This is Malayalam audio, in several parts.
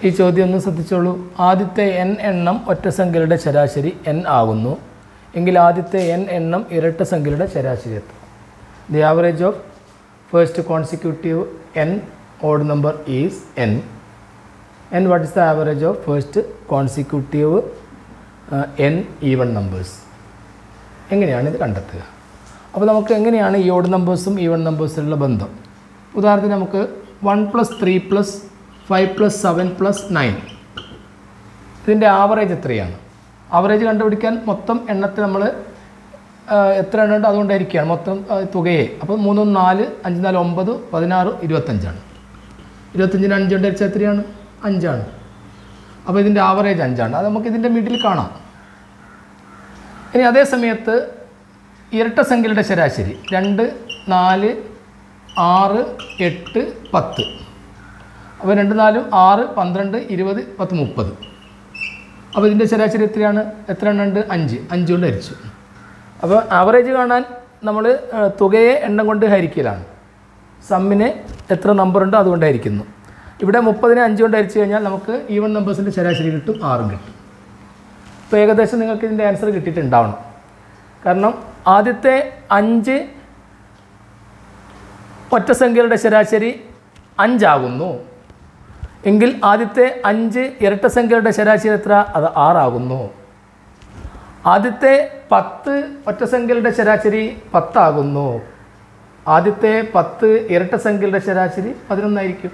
ഈ ചോദ്യം ഒന്ന് ശ്രദ്ധിച്ചോളൂ ആദ്യത്തെ എൻ എണ്ണം ഒറ്റ സംഖ്യയുടെ ശരാശരി എൻ ആകുന്നു എങ്കിൽ ആദ്യത്തെ എൻ എണ്ണം ഇരട്ട സംഖ്യയുടെ ശരാശരി എത്ര the average of first consecutive N odd number is N and what is the average of first consecutive uh, n even numbers എങ്ങനെയാണ് ഇത് കണ്ടെത്തുക അപ്പോൾ നമുക്ക് എങ്ങനെയാണ് ഈ ഓഡ് നമ്പേഴ്സും ഈവൺ നമ്പേഴ്സിലുള്ള ബന്ധം ഉദാഹരണത്തിന് നമുക്ക് one plus three plus five plus seven plus nine ഇതിൻ്റെ ആവറേജ് എത്രയാണ് ആവറേജ് കണ്ടുപിടിക്കാൻ മൊത്തം എണ്ണത്തെ നമ്മൾ എത്ര എണ്ണം ഉണ്ട് അതുകൊണ്ടായിരിക്കുകയാണ് മൊത്തം ആ, തുകയെ അപ്പോൾ മൂന്നും നാല് അഞ്ച് നാല് ഒമ്പത് പതിനാറ് ഇരുപത്തഞ്ചാണ് ഇരുപത്തഞ്ചിന് അഞ്ച് കൊണ്ട് ഹരിച്ചാൽ എത്രയാണ് അഞ്ചാണ് അപ്പോൾ ഇതിൻ്റെ ആവറേജ് അഞ്ചാണ് അത് നമുക്ക് ഇതിൻ്റെ മിഡിൽ കാണാം ഇനി അതേ സമയത്ത് ഇരട്ട സംഖ്യയുടെ ശരാശരി രണ്ട് നാല് ആറ് എട്ട് പത്ത് അപ്പോൾ രണ്ട് നാലും ആറ് പന്ത്രണ്ട് ഇരുപത് പത്ത് മുപ്പത് അപ്പോൾ ഇതിൻ്റെ ശരാശരി എത്രയാണ് എത്ര എണ്ണം ഉണ്ട് അഞ്ച് അഞ്ച് കൊണ്ട് ഹരിച്ചു അപ്പോൾ ആവറേജ് കാണാൻ നമ്മൾ തുകയെ എണ്ണം കൊണ്ട് ഹരിക്കലാണ് സമ്മിന് എത്ര നമ്പർ ഉണ്ടോ അതുകൊണ്ട് ഹരിക്കുന്നു ഇവിടെ മുപ്പതിനെ അഞ്ച് കൊണ്ട് ഹരിച്ചു കഴിഞ്ഞാൽ നമുക്ക് ഈവൺ നമ്പേഴ്സിൻ്റെ ശരാശരി കിട്ടും ആറും കിട്ടും അപ്പോൾ ഏകദേശം നിങ്ങൾക്ക് ഇതിൻ്റെ ആൻസർ കിട്ടിയിട്ടുണ്ടാവണം കാരണം ആദ്യത്തെ അഞ്ച് ഒറ്റ സംഖ്യകളുടെ ശരാശരി അഞ്ചാകുന്നു എങ്കിൽ ആദ്യത്തെ അഞ്ച് ഇരട്ട സംഖ്യകളുടെ ശരാശരി എത്ര അത് ആറാകുന്നു ആദ്യത്തെ പത്ത് ഒറ്റ സംഖ്യകളുടെ ശരാശരി പത്താകുന്നു ആദ്യത്തെ പത്ത് ഇരട്ട സംഖ്യകളുടെ ശരാശരി പതിനൊന്നായിരിക്കും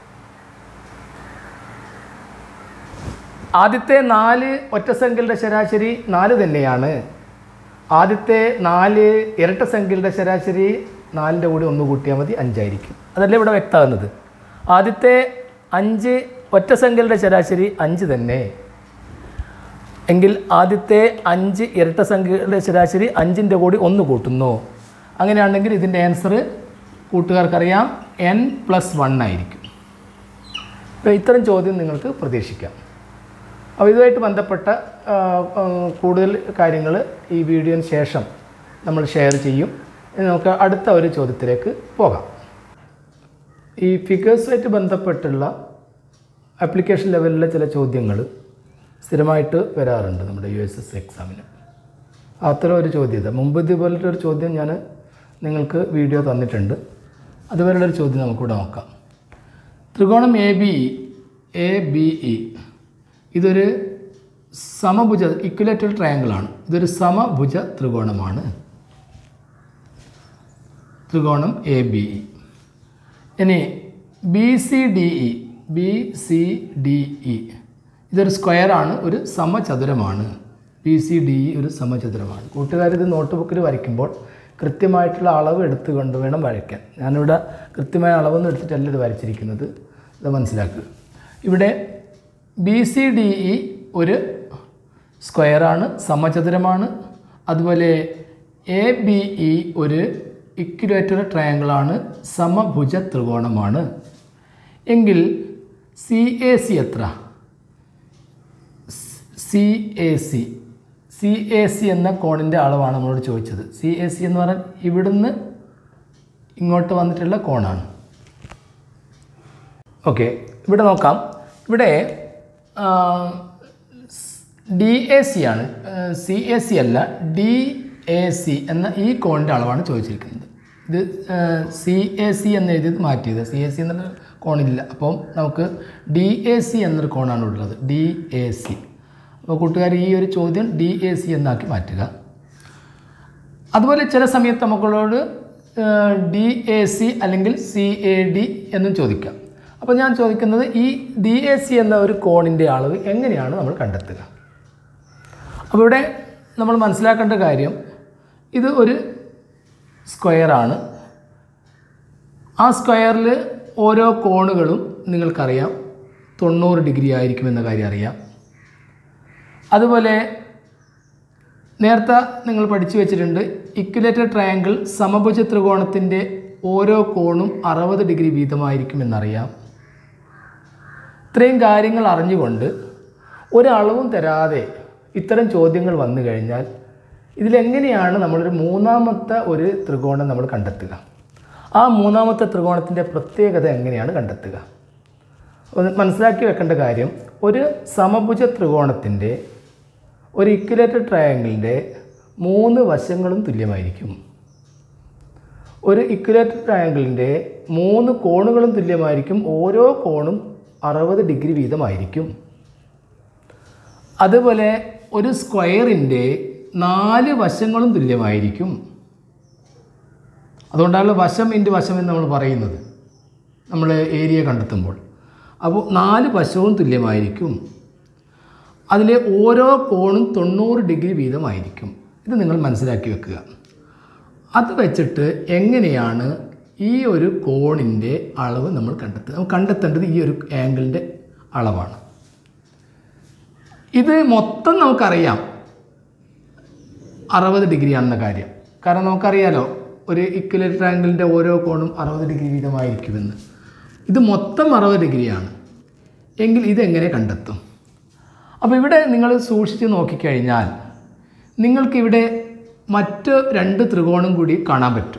ആദ്യത്തെ നാല് ഒറ്റ സംഖ്യകളുടെ ശരാശരി നാല് തന്നെയാണ് ആദ്യത്തെ നാല് ഇരട്ട സംഖ്യകളുടെ ശരാശരി നാലിൻ്റെ കൂടി ഒന്ന് കൂട്ടിയാൽ മതി അഞ്ചായിരിക്കും അതല്ലേ ഇവിടെ വ്യക്തമാകുന്നത് ആദ്യത്തെ അഞ്ച് ഒറ്റ സംഖ്യകളുടെ ശരാശരി അഞ്ച് തന്നെ എങ്കിൽ ആദ്യത്തെ അഞ്ച് ഇരട്ട സംഖ്യകളുടെ ശരാശരി അഞ്ചിൻ്റെ കൂടി ഒന്ന് കൂട്ടുന്നു അങ്ങനെയാണെങ്കിൽ ഇതിൻ്റെ ആൻസർ കൂട്ടുകാർക്കറിയാം എൻ പ്ലസ് വൺ ആയിരിക്കും അപ്പോൾ ഇത്തരം ചോദ്യം നിങ്ങൾക്ക് പ്രതീക്ഷിക്കാം അപ്പോൾ ഇതുമായിട്ട് ബന്ധപ്പെട്ട ആ, ആ, കൂടുതൽ കാര്യങ്ങൾ ഈ വീഡിയോന് ശേഷം നമ്മൾ ഷെയർ ചെയ്യും ഇനി നമുക്ക് അടുത്ത ഒരു ചോദ്യത്തിലേക്ക് പോകാം ഈ ഫിഗേഴ്സുമായിട്ട് ബന്ധപ്പെട്ടുള്ള ആപ്ലിക്കേഷൻ ലെവലിലെ ചില ചോദ്യങ്ങൾ സ്ഥിരമായിട്ട് വരാറുണ്ട് നമ്മുടെ യു എസ് എസ് എക്സാമിന് അത്തരം ഒരു ചോദ്യം ഇത് മുമ്പ് ഇതുപോലത്തെ ഒരു ചോദ്യം ഞാൻ നിങ്ങൾക്ക് വീഡിയോ തന്നിട്ടുണ്ട് അതുപോലുള്ള ഒരു ചോദ്യം നമുക്കിവിടെ നോക്കാം ത്രികോണം A B A B E ഇതൊരു സമഭുജ ഇക്വലേറ്റർ ട്രയാങ്കിളാണ് ഇതൊരു സമഭുജ ത്രികോണമാണ് ത്രികോണം എ ബി ഇ ഇനി B C D E B C D E ഇതൊരു സ്ക്വയറാണ് ഒരു സമചതുരമാണ് ബി സി ഡി ഇ ഒരു സമചതുരമാണ് കൂട്ടുകാർ ഇത് നോട്ട് ബുക്കിൽ വരയ്ക്കുമ്പോൾ കൃത്യമായിട്ടുള്ള അളവ് എടുത്തുകൊണ്ട് വേണം വരയ്ക്കാൻ ഞാനിവിടെ കൃത്യമായ അളവൊന്നും എടുത്തിട്ടല്ല ഇത് വരച്ചിരിക്കുന്നത് ഇത് മനസ്സിലാക്കുക ഇവിടെ ബി സി ഡി ഇ ഒരു സ്ക്വയറാണ് സമചതുരമാണ് അതുപോലെ എ ബി ഇ ഒരു ഇക്വലേറ്റർ ട്രയാങ്കിളാണ് സമഭുജ ത്രികോണമാണ് എങ്കിൽ സി എ സി എത്ര C A C C A C എന്ന കോണിൻ്റെ അളവാണ് നമ്മളോട് ചോദിച്ചത് സി എ സി എന്ന് പറഞ്ഞാൽ ഇവിടുന്ന് ഇങ്ങോട്ട് വന്നിട്ടുള്ള കോണാണ് ഓക്കെ ഇവിടെ നോക്കാം ഇവിടെ ഡി എ സി ആണ് സി എ സി അല്ല ഡി എ സി എന്ന ഈ കോണിൻ്റെ അളവാണ് ചോദിച്ചിരിക്കുന്നത് ഇത് സി എ സി എന്ന് എഴുതിയത് മാറ്റിയത് സി എ സി എന്നൊരു കോണില്ല അപ്പം നമുക്ക് ഡി എ സി എന്നൊരു കോണാണ് ഉള്ളത് ഡി എ സി അപ്പോൾ കൂട്ടുകാർ ഈ ഒരു ചോദ്യം ഡി എ സി എന്നാക്കി മാറ്റുക അതുപോലെ ചില സമയത്ത് നമുക്കുള്ളോട് ഡി എ സി അല്ലെങ്കിൽ സി എ ഡി എന്നും ചോദിക്കാം അപ്പോൾ ഞാൻ ചോദിക്കുന്നത് ഈ ഡി എ സി എന്ന ഒരു കോണിൻ്റെ അളവ് എങ്ങനെയാണ് നമ്മൾ കണ്ടെത്തുക അപ്പോൾ ഇവിടെ നമ്മൾ മനസ്സിലാക്കേണ്ട കാര്യം ഇത് ഒരു സ്ക്വയറാണ് ആ സ്ക്വയറിൽ ഓരോ കോണുകളും നിങ്ങൾക്കറിയാം തൊണ്ണൂറ് ഡിഗ്രി ആയിരിക്കുമെന്ന കാര്യം അറിയാം അതുപോലെ നേരത്തെ നിങ്ങൾ പഠിച്ചു വെച്ചിട്ടുണ്ട് ഇക്വലേറ്റർ ട്രയാങ്കിൾ സമഭുജ ത്രികോണത്തിൻ്റെ ഓരോ കോണും അറുപത് ഡിഗ്രി വീതമായിരിക്കുമെന്നറിയാം ഇത്രയും കാര്യങ്ങൾ അറിഞ്ഞുകൊണ്ട് ഒരളവും തരാതെ ഇത്തരം ചോദ്യങ്ങൾ വന്നു കഴിഞ്ഞാൽ ഇതിലെങ്ങനെയാണ് നമ്മളൊരു മൂന്നാമത്തെ ഒരു ത്രികോണം നമ്മൾ കണ്ടെത്തുക ആ മൂന്നാമത്തെ ത്രികോണത്തിൻ്റെ പ്രത്യേകത എങ്ങനെയാണ് കണ്ടെത്തുക ഒന്ന് മനസ്സിലാക്കി വെക്കേണ്ട കാര്യം ഒരു സമഭുജ ത്രികോണത്തിൻ്റെ ഒരു ഇക്വലേറ്റഡ് ട്രയാങ്കിളിൻ്റെ മൂന്ന് വശങ്ങളും തുല്യമായിരിക്കും ഒരു ഇക്വലേറ്റഡ് ട്രയാങ്കിളിൻ്റെ മൂന്ന് കോണുകളും തുല്യമായിരിക്കും ഓരോ കോണും അറുപത് ഡിഗ്രി വീതമായിരിക്കും അതുപോലെ ഒരു സ്ക്വയറിൻ്റെ നാല് വശങ്ങളും തുല്യമായിരിക്കും അതുകൊണ്ടാണ് വശം ഇൻറ്റു വശം എന്ന് നമ്മൾ പറയുന്നത് നമ്മൾ ഏരിയ കണ്ടെത്തുമ്പോൾ അപ്പോൾ നാല് വശവും തുല്യമായിരിക്കും അതിലെ ഓരോ കോണും തൊണ്ണൂറ് ഡിഗ്രി വീതമായിരിക്കും ഇത് നിങ്ങൾ മനസ്സിലാക്കി വെക്കുക അത് വെച്ചിട്ട് എങ്ങനെയാണ് ഈ ഒരു കോണിൻ്റെ അളവ് നമ്മൾ കണ്ടെത്തുക നമ്മൾ കണ്ടെത്തേണ്ടത് ഈ ഒരു ആംഗിളിൻ്റെ അളവാണ് ഇത് മൊത്തം നമുക്കറിയാം അറുപത് ഡിഗ്രിയാണെന്ന കാര്യം കാരണം നമുക്കറിയാലോ ഒരു ഇക്വലേറ്റർ ആംഗിളിൻ്റെ ഓരോ കോണും അറുപത് ഡിഗ്രി വീതമായിരിക്കുമെന്ന് ഇത് മൊത്തം അറുപത് ഡിഗ്രിയാണ് എങ്കിൽ ഇതെങ്ങനെ കണ്ടെത്തും അപ്പോൾ ഇവിടെ നിങ്ങൾ സൂക്ഷിച്ച് നോക്കിക്കഴിഞ്ഞാൽ നിങ്ങൾക്കിവിടെ മറ്റ് രണ്ട് ത്രികോണം കൂടി കാണാൻ പറ്റും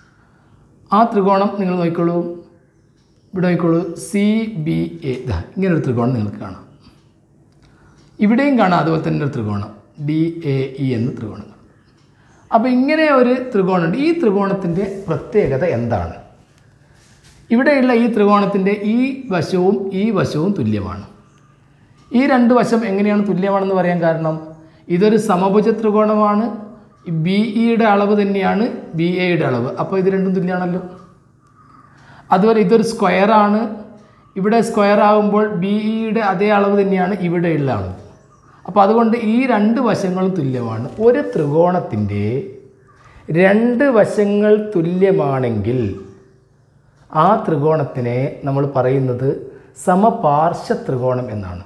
ആ ത്രികോണം നിങ്ങൾ നോക്കിക്കോളൂ ഇവിടെ നോക്കിക്കോളൂ സി ബി എ ഇതാ ഇങ്ങനൊരു ത്രികോണം നിങ്ങൾക്ക് കാണാം ഇവിടെയും കാണാം അതുപോലെ തന്നെ ഒരു ത്രികോണം ഡി എ ഇ എന്ന ത്രികോണം കാണാം അപ്പോൾ ഇങ്ങനെ ഒരു ത്രികോണമുണ്ട് ഈ ത്രികോണത്തിൻ്റെ പ്രത്യേകത എന്താണ് ഇവിടെയുള്ള ഈ ത്രികോണത്തിൻ്റെ ഈ വശവും ഈ വശവും തുല്യമാണ് ഈ രണ്ട് വശം എങ്ങനെയാണ് തുല്യമാണെന്ന് പറയാൻ കാരണം ഇതൊരു സമഭുജ ത്രികോണമാണ് ബി ഇയുടെ അളവ് തന്നെയാണ് ബി എയുടെ അളവ് അപ്പോൾ ഇത് രണ്ടും തുല്യമാണല്ലോ അതുപോലെ ഇതൊരു സ്ക്വയറാണ് ഇവിടെ സ്ക്വയർ ആകുമ്പോൾ ബി ഇയുടെ അതേ അളവ് തന്നെയാണ് ഇവിടെയുള്ള അളവ് അപ്പോൾ അതുകൊണ്ട് ഈ രണ്ട് വശങ്ങളും തുല്യമാണ് ഒരു ത്രികോണത്തിൻ്റെ രണ്ട് വശങ്ങൾ തുല്യമാണെങ്കിൽ ആ ത്രികോണത്തിനെ നമ്മൾ പറയുന്നത് സമപാർശ്വ ത്രികോണം എന്നാണ്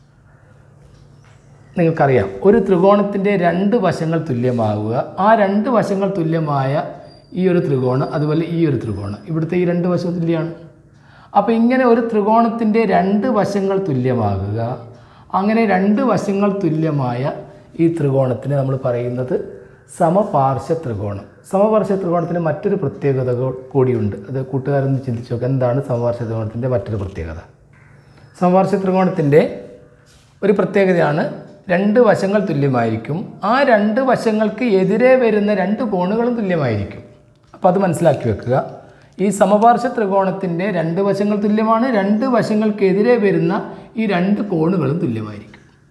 നിങ്ങൾക്കറിയാം ഒരു ത്രികോണത്തിൻ്റെ രണ്ട് വശങ്ങൾ തുല്യമാവുക ആ രണ്ട് വശങ്ങൾ തുല്യമായ ഈ ഒരു ത്രികോണം അതുപോലെ ഈ ഒരു ത്രികോണം ഇവിടുത്തെ ഈ രണ്ട് വശവും തുല്യമാണ് അപ്പോൾ ഇങ്ങനെ ഒരു ത്രികോണത്തിൻ്റെ രണ്ട് വശങ്ങൾ തുല്യമാകുക അങ്ങനെ രണ്ട് വശങ്ങൾ തുല്യമായ ഈ ത്രികോണത്തിന് നമ്മൾ പറയുന്നത് സമപാർശ്വ ത്രികോണം സമപാർശ്വ ത്രികോണത്തിന് മറ്റൊരു പ്രത്യേകത കൂ- കൂടിയുണ്ട് അത് കൂട്ടുകാരൊന്ന് ചിന്തിച്ചു നോക്കുക എന്താണ് സമപാർശ്വ ത്രികോണത്തിൻ്റെ മറ്റൊരു പ്രത്യേകത സമപാർശ്വ ത്രികോണത്തിൻ്റെ ഒരു പ്രത്യേകതയാണ് രണ്ട് വശങ്ങൾ തുല്യമായിരിക്കും ആ രണ്ട് വശങ്ങൾക്ക് എതിരെ വരുന്ന രണ്ട് കോണുകളും തുല്യമായിരിക്കും അപ്പോൾ അത് മനസ്സിലാക്കി വെക്കുക ഈ സമപാർശ്വ ത്രികോണത്തിൻ്റെ രണ്ട് വശങ്ങൾ തുല്യമാണ് രണ്ട് വശങ്ങൾക്കെതിരെ വരുന്ന ഈ രണ്ട് കോണുകളും തുല്യമായിരിക്കും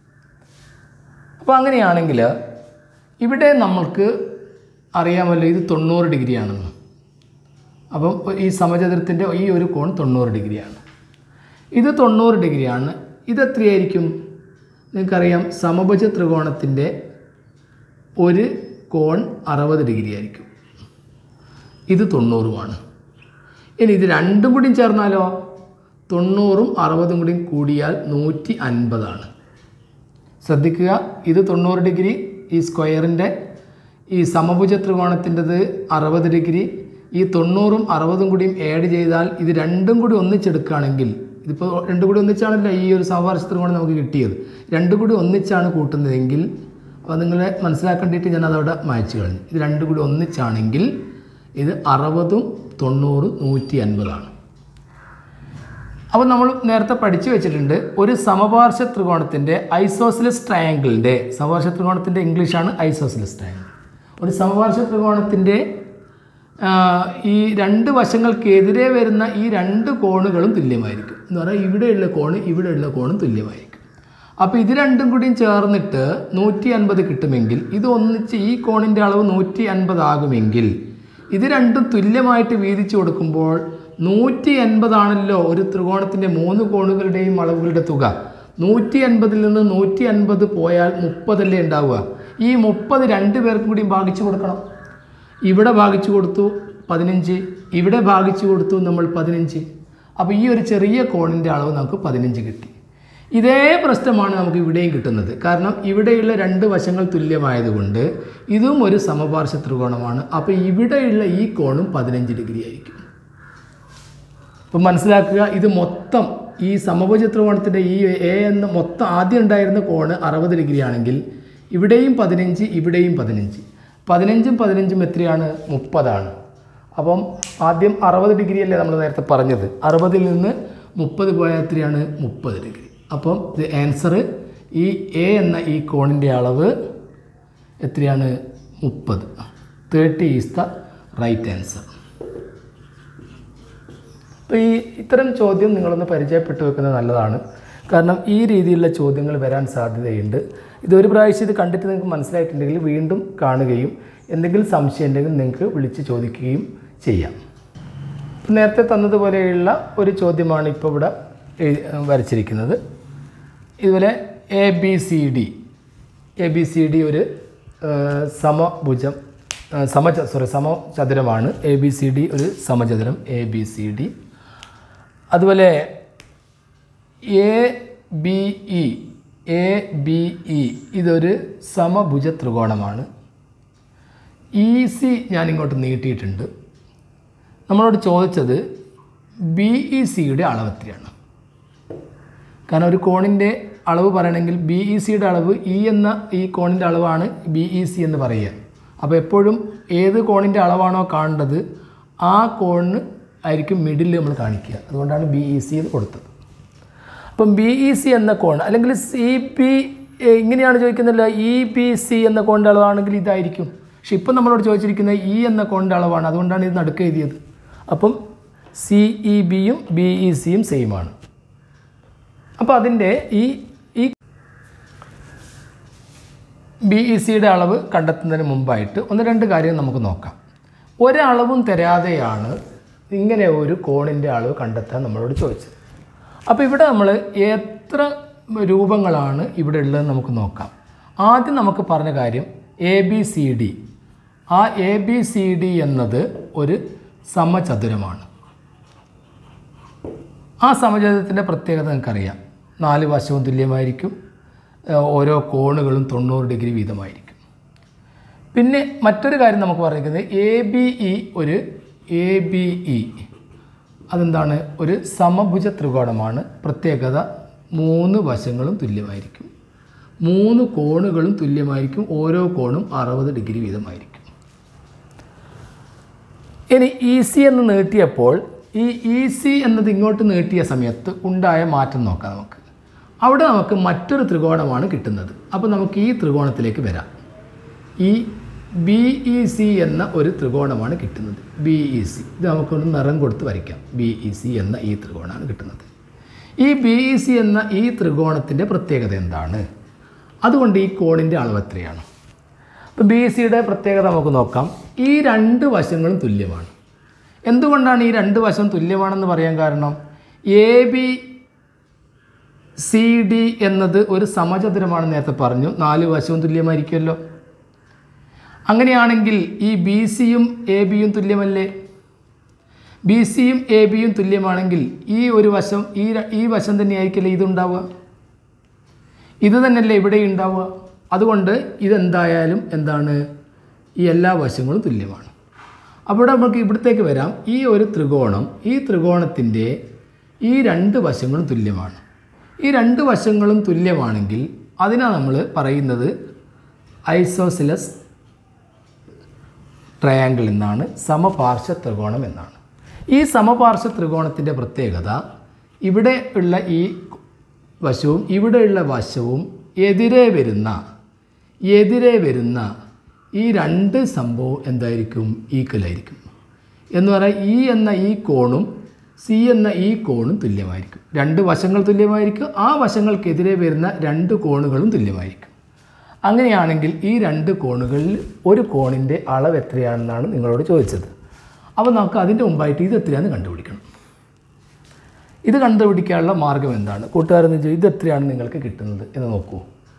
അപ്പോൾ അങ്ങനെയാണെങ്കിൽ ഇവിടെ നമ്മൾക്ക് അറിയാമല്ലോ ഇത് തൊണ്ണൂറ് ഡിഗ്രിയാണെന്ന് അപ്പം ഈ സമചതുരത്തിൻ്റെ ഈ ഒരു കോൺ തൊണ്ണൂറ് ഡിഗ്രിയാണ് ഇത് തൊണ്ണൂറ് ഡിഗ്രിയാണ് ഇത് എത്രയായിരിക്കും നിങ്ങൾക്കറിയാം സമഭുജ ത്രികോണത്തിൻ്റെ ഒരു കോൺ അറുപത് ഡിഗ്രി ആയിരിക്കും ഇത് തൊണ്ണൂറുമാണ് ഇനി ഇത് രണ്ടും കൂടി ചേർന്നാലോ തൊണ്ണൂറും അറുപതും കൂടി കൂടിയാൽ നൂറ്റി അൻപതാണ് ശ്രദ്ധിക്കുക ഇത് തൊണ്ണൂറ് ഡിഗ്രി ഈ സ്ക്വയറിൻ്റെ ഈ സമഭുജ ത്രികോണത്തിൻ്റെത് അറുപത് ഡിഗ്രി ഈ തൊണ്ണൂറും അറുപതും കൂടിയും ആഡ് ചെയ്താൽ ഇത് രണ്ടും കൂടി ഒന്നിച്ചെടുക്കുകയാണെങ്കിൽ ഇതിപ്പോൾ രണ്ടും കൂടി ഒന്നിച്ചാണല്ലോ ഈ ഒരു സമപാർശ്വ ത്രികോണം നമുക്ക് കിട്ടിയത് രണ്ടും കൂടി ഒന്നിച്ചാണ് കൂട്ടുന്നതെങ്കിൽ അപ്പോൾ നിങ്ങളെ മനസ്സിലാക്കേണ്ടിയിട്ട് ഞാൻ അതവിടെ മായ്ച്ചു കളഞ്ഞു ഇത് രണ്ടും കൂടി ഒന്നിച്ചാണെങ്കിൽ ഇത് അറുപതും തൊണ്ണൂറും നൂറ്റി അൻപതാണ് അപ്പോൾ നമ്മൾ നേരത്തെ പഠിച്ചു വെച്ചിട്ടുണ്ട് ഒരു സമപാർശ്വ ത്രികോണത്തിൻ്റെ ഐസോസിലസ് ട്രയാങ്കിളിൻ്റെ സമപാർശ്വ ത്രികോണത്തിൻ്റെ ഇംഗ്ലീഷാണ് ഐസോസിലസ് ട്രയാങ്കിൾ ഒരു സമപാർശ്വ ത്രികോണത്തിൻ്റെ ആ, ഈ രണ്ട് വശങ്ങൾക്കെതിരെ വരുന്ന ഈ രണ്ട് കോണുകളും തുല്യമായിരിക്കും എന്ന് പറഞ്ഞാൽ ഇവിടെയുള്ള കോണ് ഇവിടെയുള്ള കോണും തുല്യമായിരിക്കും അപ്പോൾ ഇത് രണ്ടും കൂടിയും ചേർന്നിട്ട് നൂറ്റി അൻപത് കിട്ടുമെങ്കിൽ ഇത് ഒന്നിച്ച് ഈ കോണിൻ്റെ അളവ് നൂറ്റി അൻപതാകുമെങ്കിൽ ഇത് രണ്ടും തുല്യമായിട്ട് വീതിച്ചു കൊടുക്കുമ്പോൾ നൂറ്റി അൻപതാണല്ലോ ഒരു ത്രികോണത്തിൻ്റെ മൂന്ന് കോണുകളുടെയും അളവുകളുടെ തുക നൂറ്റി അൻപതിൽ നിന്ന് നൂറ്റി അൻപത് പോയാൽ മുപ്പതല്ലേ ഉണ്ടാവുക ഈ മുപ്പത് രണ്ട് പേർക്കും കൂടി ഭാഗിച്ചു കൊടുക്കണം ഇവിടെ ഭാഗിച്ചു കൊടുത്തു പതിനഞ്ച് ഇവിടെ ഭാഗിച്ചു കൊടുത്തു നമ്മൾ പതിനഞ്ച് അപ്പോൾ ഈ ഒരു ചെറിയ കോണിൻ്റെ അളവ് നമുക്ക് പതിനഞ്ച് കിട്ടി ഇതേ പ്രശ്നമാണ് നമുക്ക് ഇവിടെയും കിട്ടുന്നത് കാരണം ഇവിടെയുള്ള രണ്ട് വശങ്ങൾ തുല്യമായതുകൊണ്ട് ഇതും ഒരു സമപാർശ്വ ത്രികോണമാണ് അപ്പോൾ ഇവിടെയുള്ള ഈ കോണും പതിനഞ്ച് ഡിഗ്രി ആയിരിക്കും അപ്പം മനസ്സിലാക്കുക ഇത് മൊത്തം ഈ സമഭുജ ത്രികോണത്തിൻ്റെ ഈ എ എന്ന മൊത്തം ആദ്യം ഉണ്ടായിരുന്ന കോണ് അറുപത് ഡിഗ്രി ആണെങ്കിൽ ഇവിടെയും പതിനഞ്ച് ഇവിടെയും പതിനഞ്ച് പതിനഞ്ചും പതിനഞ്ചും എത്രയാണ് മുപ്പതാണ് അപ്പം ആദ്യം അറുപത് ഡിഗ്രി അല്ലേ നമ്മൾ നേരത്തെ പറഞ്ഞത് അറുപതിൽ നിന്ന് മുപ്പത് പോയാൽ എത്രയാണ് മുപ്പത് ഡിഗ്രി അപ്പം ഇത് ആൻസർ ഈ എ എന്ന ഈ കോണിൻ്റെ അളവ് എത്രയാണ് മുപ്പത് thirty is the right answer അപ്പോൾ ഈ ഇത്തരം ചോദ്യം നിങ്ങളൊന്ന് പരിചയപ്പെട്ട് വെക്കുന്നത് നല്ലതാണ് കാരണം ഈ രീതിയിലുള്ള ചോദ്യങ്ങൾ വരാൻ സാധ്യതയുണ്ട് ഇത് ഒരു പ്രാവശ്യം ഇത് കണ്ടിട്ട് നിങ്ങൾക്ക് മനസ്സിലായിട്ടുണ്ടെങ്കിൽ വീണ്ടും കാണുകയും എന്തെങ്കിലും സംശയം ഉണ്ടെങ്കിൽ നിങ്ങൾക്ക് വിളിച്ച് ചോദിക്കുകയും ചെയ്യാം ഇപ്പം നേരത്തെ തന്നതുപോലെയുള്ള ഒരു ചോദ്യമാണ് ഇപ്പോൾ ഇവിടെ എഴു- വരച്ചിരിക്കുന്നത് ഇതുപോലെ A B C D A B C D ഒരു ആ, സമഭുജം ആ, സമച സോറി സമചതുരമാണ് എ ബി സി ഡി ഒരു സമചതുരം എ ബി സി ഡി അതുപോലെ A B E A B E ഇതൊരു സമഭുജ ത്രികോണമാണ് ഇ സി ഞാൻ ഇങ്ങോട്ട് നീട്ടിയിട്ടുണ്ട് നമ്മളോട് ചോദിച്ചത് ബി ഇ സിയുടെ അളവ് എത്രയാണ് കാരണം ഒരു കോണിൻ്റെ അളവ് പറയണമെങ്കിൽ ബി ഇ സിയുടെ അളവ് ഇ എന്ന ഈ കോണിൻ്റെ അളവാണ് ബി ഇ സി എന്ന് പറയുക അപ്പോൾ എപ്പോഴും ഏത് കോണിൻ്റെ അളവാണോ കാണേണ്ടത് ആ കോണിന് ആയിരിക്കും മിഡിൽ നമ്മൾ കാണിക്കുക അതുകൊണ്ടാണ് ബി ഇ സി എന്ന് കൊടുത്തത് അപ്പം ബി ഇ സി എന്ന കോൺ അല്ലെങ്കിൽ സി പി ഇങ്ങനെയാണ് ചോദിക്കുന്നില്ല ഇ പി സി എന്ന കോണിൻ്റെ അളവാണെങ്കിൽ ഇതായിരിക്കും പക്ഷെ ഇപ്പം നമ്മളോട് ചോദിച്ചിരിക്കുന്നത് ഇ എന്ന കോണിൻ്റെ അളവാണ് അതുകൊണ്ടാണ് ഇത് നടുക്ക് എഴുതിയത് അപ്പം സി ഇ ബിയും ബി ഇ സിയും സെയിം ആണ് അപ്പോൾ അതിൻ്റെ ഈ ഈ ബി ഇ സിയുടെ അളവ് കണ്ടെത്തുന്നതിന് മുമ്പായിട്ട് ഒന്ന് രണ്ട് കാര്യം നമുക്ക് നോക്കാം ഒരളവും തരാതെയാണ് ഇങ്ങനെ ഒരു കോണിൻ്റെ അളവ് കണ്ടെത്താൻ നമ്മളോട് ചോദിച്ചത് അപ്പോൾ ഇവിടെ നമ്മൾ എത്ര രൂപങ്ങളാണ് ഇവിടെ ഉള്ളതെന്ന് നമുക്ക് നോക്കാം ആദ്യം നമുക്ക് പറഞ്ഞ കാര്യം എ ബി സി ഡി ആ എ ബി സി ഡി എന്നത് ഒരു സമചതുരമാണ് ആ സമചതുരത്തിൻ്റെ പ്രത്യേകത നിങ്ങൾക്കറിയാം നാല് വശവും തുല്യമായിരിക്കും ഏഹ് ഓരോ കോണുകളും തൊണ്ണൂറ് ഡിഗ്രി വീതമായിരിക്കും പിന്നെ മറ്റൊരു കാര്യം നമുക്ക് പറഞ്ഞിരിക്കുന്നത് എ ബി ഇ ഒരു എ ബി ഇ അതെന്താണ് ഒരു സമഭുജ ത്രികോണമാണ് പ്രത്യേകത മൂന്ന് വശങ്ങളും തുല്യമായിരിക്കും മൂന്ന് കോണുകളും തുല്യമായിരിക്കും ഓരോ കോണും അറുപത് ഡിഗ്രി വീതമായിരിക്കും ഇനി ഇ സി എന്ന് നീട്ടിയപ്പോൾ ഈ ഇ സി എന്നത് ഇങ്ങോട്ട് നീട്ടിയ സമയത്ത് ഉണ്ടായ മാറ്റം നോക്കാം നമുക്ക് അവിടെ നമുക്ക് മറ്റൊരു ത്രികോണമാണ് കിട്ടുന്നത് അപ്പോൾ നമുക്ക് ഈ ത്രികോണത്തിലേക്ക് വരാം ഈ ബി ഇ സി എന്ന ഒരു ത്രികോണമാണ് കിട്ടുന്നത് ബി ഇ സി ഇത് നമുക്കൊന്ന് നിറം കൊടുത്ത് വരയ്ക്കാം ബി ഇ സി എന്ന ഈ ത്രികോണമാണ് കിട്ടുന്നത് ഈ ബി ഇ സി എന്ന ഈ ത്രികോണത്തിൻ്റെ പ്രത്യേകത എന്താണ് അതുകൊണ്ട് ഈ കോണിൻ്റെ അളവ് എത്രയാണ് അപ്പോൾ ബി സിയുടെ പ്രത്യേകത നമുക്ക് നോക്കാം ഈ രണ്ട് വശങ്ങളും തുല്യമാണ് എന്തുകൊണ്ടാണ് ഈ രണ്ട് വശം തുല്യമാണെന്ന് പറയാൻ കാരണം എ ബി സി ഡി എന്നത് ഒരു സമചതുരമാണെന്ന് നേരത്തെ പറഞ്ഞു നാല് വശവും തുല്യമായിരിക്കുമല്ലോ അങ്ങനെയാണെങ്കിൽ ഈ ബി സിയും എ ബിയും തുല്യമല്ലേ ബി സിയും എ ബിയും തുല്യമാണെങ്കിൽ ഈ ഒരു വശം ഈ ര- ഈ വശം തന്നെയായിരിക്കില്ലേ ഇതുണ്ടാവുക ഇത് തന്നെയല്ലേ ഇവിടെ ഉണ്ടാവുക അതുകൊണ്ട് ഇതെന്തായാലും എന്താണ് ഈ എല്ലാ വശങ്ങളും തുല്യമാണ് അപ്പോൾ ഇവിടെ നമുക്ക് ഇവിടത്തേക്ക് വരാം ഈ ഒരു ത്രികോണം ഈ ത്രികോണത്തിൻ്റെ ഈ രണ്ട് വശങ്ങളും തുല്യമാണ് ഈ രണ്ട് വശങ്ങളും തുല്യമാണെങ്കിൽ അതിനാ നമ്മൾ പറയുന്നത് ഐസോസിലസ് ട്രയാങ്കിൾ എന്നാണ് സമപാർശ്വ ത്രികോണം എന്നാണ് ഈ സമപാർശ്വ ത്രികോണത്തിൻ്റെ പ്രത്യേകത ഇവിടെ ഉള്ള ഈ വശവും ഇവിടെയുള്ള വശവും എതിരെ വരുന്ന എതിരെ വരുന്ന ഈ രണ്ട് സംഭവം എന്തായിരിക്കും ഈക്വൽ ആയിരിക്കും എന്ന് പറയാൻ ഈ എന്ന ഈ കോണും സി എന്ന ഈ കോണും തുല്യമായിരിക്കും രണ്ട് വശങ്ങൾ തുല്യമായിരിക്കും ആ വശങ്ങൾക്കെതിരെ വരുന്ന രണ്ട് കോണുകളും തുല്യമായിരിക്കും അങ്ങനെയാണെങ്കിൽ ഈ രണ്ട് കോണുകളിൽ ഒരു കോണിൻ്റെ അളവ് എത്രയാണെന്നാണ് നിങ്ങളോട് ചോദിച്ചത് അപ്പോൾ നമുക്ക് അതിൻ്റെ മുമ്പായിട്ട് ഇത് എത്രയാണെന്ന് കണ്ടുപിടിക്കണം ഇത് കണ്ടുപിടിക്കാനുള്ള മാർഗം എന്താണ് കൂട്ടുകാരെന്ന് ചോദിച്ചാൽ ഇത് എത്രയാണ് നിങ്ങൾക്ക് കിട്ടുന്നത് എന്ന് നോക്കൂ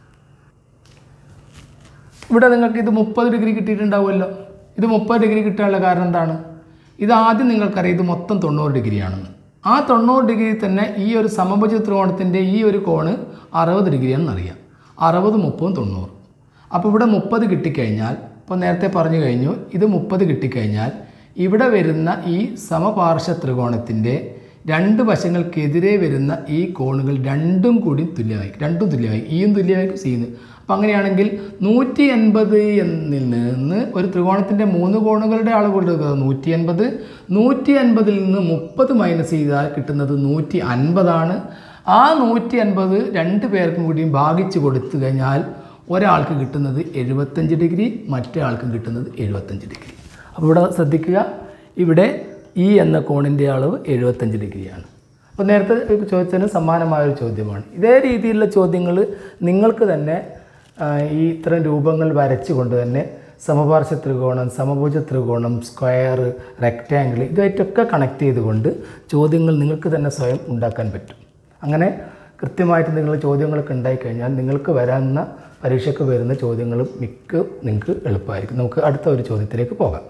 ഇവിടെ നിങ്ങൾക്ക് ഇത് മുപ്പത് ഡിഗ്രി കിട്ടിയിട്ടുണ്ടാവുമല്ലോ ഇത് മുപ്പത് ഡിഗ്രി കിട്ടാനുള്ള കാരണം എന്താണ് ഇത് ആദ്യം നിങ്ങൾക്കറിയാം ഇത് മൊത്തം തൊണ്ണൂറ് ഡിഗ്രിയാണെന്ന് ആ തൊണ്ണൂറ് ഡിഗ്രി തന്നെ ഈ ഒരു സമഭുജ ത്രികോണത്തിൻ്റെ ഈ ഒരു കോണ് അറുപത് ഡിഗ്രിയാണെന്ന് അറിയാം അറുപത് മുപ്പതും തൊണ്ണൂറ് അപ്പോൾ ഇവിടെ മുപ്പത് കിട്ടിക്കഴിഞ്ഞാൽ ഇപ്പോൾ നേരത്തെ പറഞ്ഞു കഴിഞ്ഞു ഇത് മുപ്പത് കിട്ടിക്കഴിഞ്ഞാൽ ഇവിടെ വരുന്ന ഈ സമപാർശ്വ ത്രികോണത്തിൻ്റെ രണ്ട് വശങ്ങൾക്കെതിരെ വരുന്ന ഈ കോണുകൾ രണ്ടും കൂടി തുല്യമായി രണ്ടും തുല്യമായി ഈയും തുല്യമായിരിക്കും സിയും അപ്പം അങ്ങനെയാണെങ്കിൽ നൂറ്റി എൺപത് എന്നിൽ നിന്ന് ഒരു ത്രികോണത്തിൻ്റെ മൂന്ന് കോണുകളുടെ അളവ് കൊടുക്കുന്നത് നൂറ്റി എൺപത് നൂറ്റി അൻപതിൽ നിന്ന് മുപ്പത് മൈനസ് ചെയ്താൽ കിട്ടുന്നത് നൂറ്റി അൻപതാണ് ആ നൂറ്റി അൻപത് രണ്ട് പേർക്കും കൂടിയും ഭാഗിച്ച് കൊടുത്തു കഴിഞ്ഞാൽ ഒരാൾക്ക് കിട്ടുന്നത് എഴുപത്തഞ്ച് ഡിഗ്രി മറ്റേ ആൾക്കും കിട്ടുന്നത് എഴുപത്തഞ്ച് ഡിഗ്രി അപ്പോൾ ഇവിടെ ശ്രദ്ധിക്കുക ഇവിടെ ഈ എന്ന കോണിൻ്റെ അളവ് എഴുപത്തഞ്ച് ഡിഗ്രിയാണ് അപ്പോൾ നേരത്തെ ചോദിച്ചതിന് സമാനമായൊരു ചോദ്യമാണ് ഇതേ രീതിയിലുള്ള ചോദ്യങ്ങൾ നിങ്ങൾക്ക് തന്നെ ആ, ഈ ഇത്തരം രൂപങ്ങൾ വരച്ചുകൊണ്ട് തന്നെ സമപാർശ്വ ത്രികോണം സമഭുജ ത്രികോണം സ്ക്വയർ റെക്റ്റാങ്കിൾ ഇതായിട്ടൊക്കെ കണക്ട് ചെയ്തുകൊണ്ട് ചോദ്യങ്ങൾ നിങ്ങൾക്ക് തന്നെ സ്വയം ഉണ്ടാക്കാൻ പറ്റും അങ്ങനെ കൃത്യമായിട്ട് നിങ്ങൾ ചോദ്യങ്ങളൊക്കെ ഉണ്ടായിക്കഴിഞ്ഞാൽ നിങ്ങൾക്ക് വരാവുന്ന പരീക്ഷയ്ക്ക് വരുന്ന ചോദ്യങ്ങൾ മിക്ക നിങ്ങൾക്ക് എളുപ്പമായിരിക്കും നമുക്ക് അടുത്ത ഒരു ചോദ്യത്തിലേക്ക് പോകാം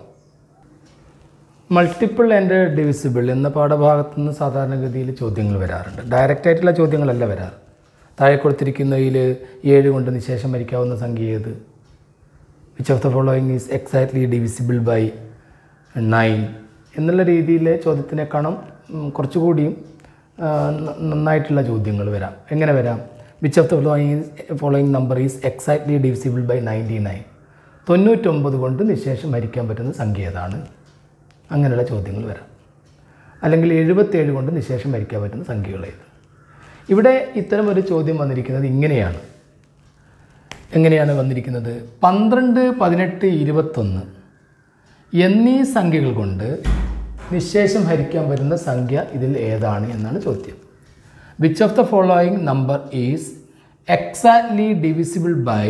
മൾട്ടിപ്പിൾ ആൻഡ് ഡിവിസിബിൾ എന്ന പാഠഭാഗത്തു നിന്ന് സാധാരണഗതിയിൽ ചോദ്യങ്ങൾ വരാറുണ്ട് ഡയറക്റ്റ് ആയിട്ടുള്ള ചോദ്യങ്ങളല്ല വരാറ് താഴെ കൊടുത്തിരിക്കുന്നതിൽ ഏഴ് കൊണ്ട് നിശേഷം വരിക്കാവുന്ന സംഖ്യ ഏത് which of the following is exactly divisible by nine എന്നുള്ള രീതിയിലെ ചോദ്യത്തിനേക്കാളും ഉം, കുറച്ചുകൂടിയും ആ, ന- നന്നായിട്ടുള്ള ചോദ്യങ്ങൾ വരാം എങ്ങനെ വരാം which of the following following number is exactly divisible by ninety nine തൊണ്ണൂറ്റൊമ്പത് കൊണ്ട് നിശേഷം ഹരിക്കാൻ പറ്റുന്ന സംഖ്യ ഏതാണ് അങ്ങനെയുള്ള ചോദ്യങ്ങൾ വരാം അല്ലെങ്കിൽ എഴുപത്തേഴ് കൊണ്ട് നിശേഷം വരിക്കാൻ പറ്റുന്ന സംഖ്യകൾ ഏത് ഇവിടെ ഇത്തരം ഒരു ചോദ്യം വന്നിരിക്കുന്നത് ഇങ്ങനെയാണ് എങ്ങനെയാണ് വന്നിരിക്കുന്നത് പന്ത്രണ്ട് പതിനെട്ട് ഇരുപത്തൊന്ന് എന്നീ സംഖ്യകൾ കൊണ്ട് നിശേഷം ഹരിക്കാൻ പറ്റുന്ന സംഖ്യ ഇതിൽ ഏതാണ് എന്നാണ് ചോദ്യം which of the following number is exactly divisible by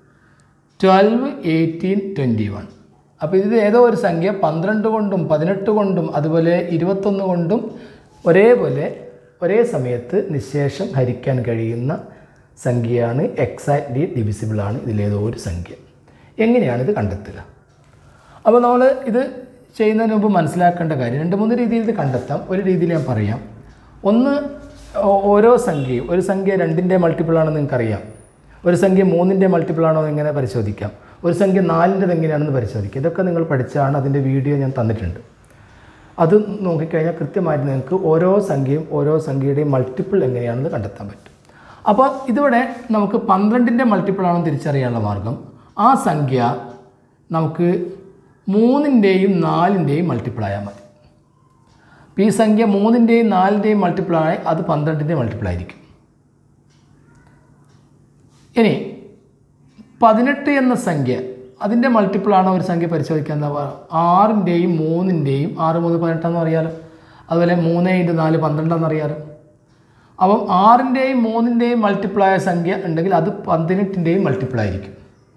twelve eighteen twenty one അപ്പോൾ ഇത് ഏതോ ഒരു സംഖ്യ പന്ത്രണ്ട് കൊണ്ടും പതിനെട്ട് കൊണ്ടും അതുപോലെ ഇരുപത്തൊന്ന് കൊണ്ടും ഒരേപോലെ ഒരേ സമയത്ത് നിശേഷം ഹരിക്കാൻ കഴിയുന്ന സംഖ്യയാണ് എക്സാക്ട്ലി ഡിവിസിബിൾ ആണ് ഇതിലേതോ ഒരു സംഖ്യ എങ്ങനെയാണ് ഇത് കണ്ടെത്തുക അപ്പോൾ നമ്മൾ ഇത് ചെയ്യുന്നതിന് മുമ്പ് മനസ്സിലാക്കേണ്ട കാര്യം രണ്ട് മൂന്ന് രീതിയിൽ ഇത് കണ്ടെത്താം ഒരു രീതിയിൽ ഞാൻ പറയാം ഒന്ന് ഓ- ഓരോ സംഖ്യയും ഒരു സംഖ്യ രണ്ടിൻ്റെ മൾട്ടിപ്പിൾ ആണെന്ന് നിങ്ങൾക്കറിയാം ഒരു സംഖ്യ മൂന്നിൻ്റെ മൾട്ടിപ്പിൾ ആണോ എന്ന് എങ്ങനെ പരിശോധിക്കാം ഒരു സംഖ്യ നാലിൻ്റെത് എങ്ങനെയാണെന്ന് പരിശോധിക്കാം ഇതൊക്കെ നിങ്ങൾ പഠിച്ചാണ് അതിൻ്റെ വീഡിയോ ഞാൻ തന്നിട്ടുണ്ട് അത് നോക്കിക്കഴിഞ്ഞാൽ കൃത്യമായിട്ട് നിങ്ങൾക്ക് ഓരോ സംഖ്യയും ഓരോ സംഖ്യയുടെയും മൾട്ടിപ്പിൾ എങ്ങനെയാണെന്ന് കണ്ടെത്താൻ പറ്റും അപ്പോൾ ഇതിവിടെ നമുക്ക് പന്ത്രണ്ടിൻ്റെ മൾട്ടിപ്പിൾ ആണെന്ന് തിരിച്ചറിയാനുള്ള മാർഗം ആ സംഖ്യ നമുക്ക് മൂന്നിൻ്റെയും നാലിൻ്റെയും മൾട്ടിപ്പിൾ ആയാൽ മതി അപ്പോൾ ഈ സംഖ്യ മൂന്നിൻ്റെയും നാലിൻ്റെയും മൾട്ടിപ്പിൾ ആയി അത് പന്ത്രണ്ടിൻ്റെ മൾട്ടിപ്പിൾ ആയിരിക്കും ഇനി പതിനെട്ട് എന്ന സംഖ്യ അതിൻ്റെ മൾട്ടിപ്പിളാണോ ഒരു സംഖ്യ പരിശോധിക്കാൻ എന്താ പറയുക ആറിൻ്റെയും മൂന്നിൻ്റെയും ആറ് മൂന്ന് പതിനെട്ടാന്ന് അറിയാലോ അതുപോലെ മൂന്ന് ഇൻറ്റു നാല് പന്ത്രണ്ടാന്ന് അറിയാലോ അപ്പം ആറിൻ്റെയും മൂന്നിൻ്റെയും മൾട്ടിപ്പിളായ സംഖ്യ ഉണ്ടെങ്കിൽ അത് പതിനെട്ടിൻ്റെയും മൾട്ടിപ്പിൾ ആയിരിക്കും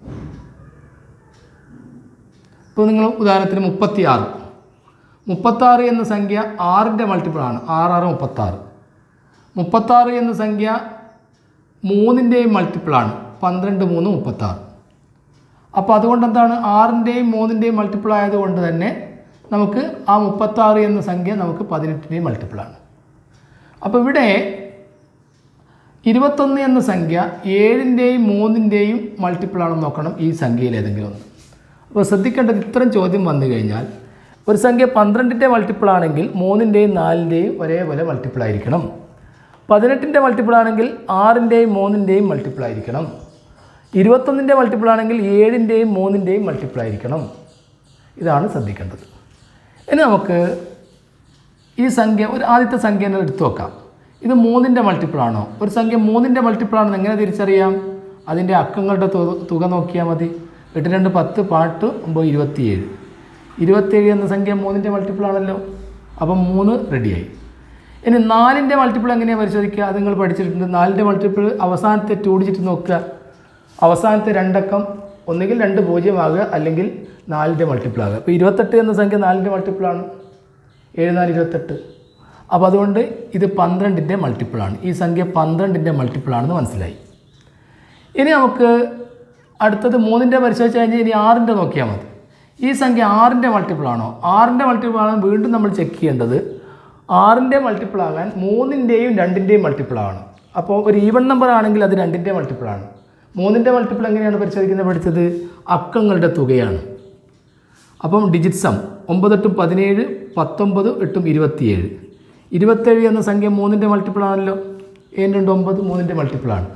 ഇപ്പോൾ നിങ്ങൾ ഉദാഹരണത്തിന് മുപ്പത്തി ആറ് മുപ്പത്താറ് എന്ന സംഖ്യ ആറിൻ്റെ മൾട്ടിപ്പിളാണ് ആറാറ് മുപ്പത്താറ് മുപ്പത്താറ് എന്ന സംഖ്യ മൂന്നിൻ്റെയും മൾട്ടിപ്പിളാണ് പന്ത്രണ്ട് മൂന്ന് മുപ്പത്താറ് അപ്പോൾ അതുകൊണ്ട് എന്താണ് ആറിൻ്റെയും മൂന്നിൻ്റെയും മൾട്ടിപ്പിൾ ആയതുകൊണ്ട് തന്നെ നമുക്ക് ആ മുപ്പത്താറ് എന്ന സംഖ്യ നമുക്ക് പതിനെട്ടിൻ്റെയും മൾട്ടിപ്പിളാണ് അപ്പോൾ ഇവിടെ ഇരുപത്തൊന്ന് എന്ന സംഖ്യ ഏഴിൻ്റെയും മൂന്നിൻ്റെയും മൾട്ടിപ്പിളാണെന്ന് നോക്കണം ഈ സംഖ്യയിൽ ഏതെങ്കിലും ഒന്ന് അപ്പോൾ ശ്രദ്ധിക്കേണ്ടത് ഇത്തരം ചോദ്യം വന്നു കഴിഞ്ഞാൽ ഒരു സംഖ്യ പന്ത്രണ്ടിൻ്റെ മൾട്ടിപ്പിൾ ആണെങ്കിൽ മൂന്നിൻ്റെയും നാലിൻ്റെയും ഒരേപോലെ മൾട്ടിപ്പിൾ ആയിരിക്കണം പതിനെട്ടിൻ്റെ മൾട്ടിപ്പിൾ ആണെങ്കിൽ ആറിൻ്റെയും മൂന്നിൻ്റെയും മൾട്ടിപ്പിൾ ആയിരിക്കണം ഇരുപത്തൊന്നിൻ്റെ മൾട്ടിപ്പിൾ ആണെങ്കിൽ ഏഴിൻ്റെയും മൂന്നിൻ്റെയും മൾട്ടിപ്പിൾ ആയിരിക്കണം ഇതാണ് ശ്രദ്ധിക്കേണ്ടത് ഇനി നമുക്ക് ഈ സംഖ്യ ഒരു ആദ്യത്തെ സംഖ്യ തന്നെ എടുത്തു നോക്കാം ഇത് മൂന്നിൻ്റെ മൾട്ടിപ്പിൾ ആണോ ഒരു സംഖ്യ മൂന്നിൻ്റെ മൾട്ടിപ്പിൾ ആണെന്ന് എങ്ങനെ തിരിച്ചറിയാം അതിൻ്റെ അക്കങ്ങളുടെ തു- തുക നോക്കിയാൽ മതി എട്ട് രണ്ട് പത്ത് പാട്ട് ഒമ്പത് ഇരുപത്തിയേഴ് ഇരുപത്തിയേഴ് എന്ന സംഖ്യ മൂന്നിൻ്റെ മൾട്ടിപ്പിൾ ആണല്ലോ അപ്പം മൂന്ന് റെഡിയായി ഇനി നാലിൻ്റെ മൾട്ടിപ്പിൾ എങ്ങനെയാണ് പരിശോധിക്കുക അത് നിങ്ങൾ പഠിച്ചിട്ടുണ്ട് നാലിൻ്റെ മൾട്ടിപ്പിൾ അവസാനത്തെ ടു ഡിജിറ്റ് നോക്കുക അവസാനത്തെ രണ്ടക്കം ഒന്നുകിൽ രണ്ട് പൂജ്യമാകുക അല്ലെങ്കിൽ നാലിൻ്റെ മൾട്ടിപ്പിൾ ആകുക അപ്പോൾ ഇരുപത്തെട്ട് എന്ന സംഖ്യ നാലിൻ്റെ മൾട്ടിപ്പിളാണ് ഏഴ് നാല് ഇരുപത്തെട്ട് അപ്പോൾ അതുകൊണ്ട് ഇത് പന്ത്രണ്ടിൻ്റെ മൾട്ടിപ്പിളാണ് ഈ സംഖ്യ പന്ത്രണ്ടിൻ്റെ മൾട്ടിപ്പിളാണെന്ന് മനസ്സിലായി ഇനി നമുക്ക് അടുത്തത് മൂന്നിൻ്റെ പരിശോധിച്ച് കഴിഞ്ഞാൽ ഇനി ആറിൻ്റെ നോക്കിയാൽ മതി ഈ സംഖ്യ ആറിൻ്റെ മൾട്ടിപ്പിൾ ആണോ ആറിൻ്റെ മൾട്ടിപ്പിൾ ആണോ വീണ്ടും നമ്മൾ ചെക്ക് ചെയ്യേണ്ടത് ആറിൻ്റെ മൾട്ടിപ്പിൾ ആകാൻ മൂന്നിൻ്റെയും രണ്ടിൻ്റെയും മൾട്ടിപ്പിൾ ആവണം അപ്പോൾ ഒരു ഈവൺ നമ്പർ ആണെങ്കിൽ അത് രണ്ടിൻ്റെ മൾട്ടിപ്പിൾ ആണ് മൂന്നിൻ്റെ മൾട്ടിപ്പിൾ എങ്ങനെയാണ് പരിശോധിക്കുന്നത് പഠിച്ചത് അക്കങ്ങളുടെ തുകയാണ് അപ്പം ഡിജിറ്റ് സം ഒമ്പതെട്ടും പതിനേഴ് പത്തൊമ്പത് എട്ടും ഇരുപത്തിയേഴ് ഇരുപത്തേഴ് എന്ന സംഖ്യ മൂന്നിൻ്റെ മൾട്ടിപ്പിൾ ആണല്ലോ ഏഴ് രണ്ട് ഒമ്പത് മൂന്നിൻ്റെ മൾട്ടിപ്പിൾ ആണ്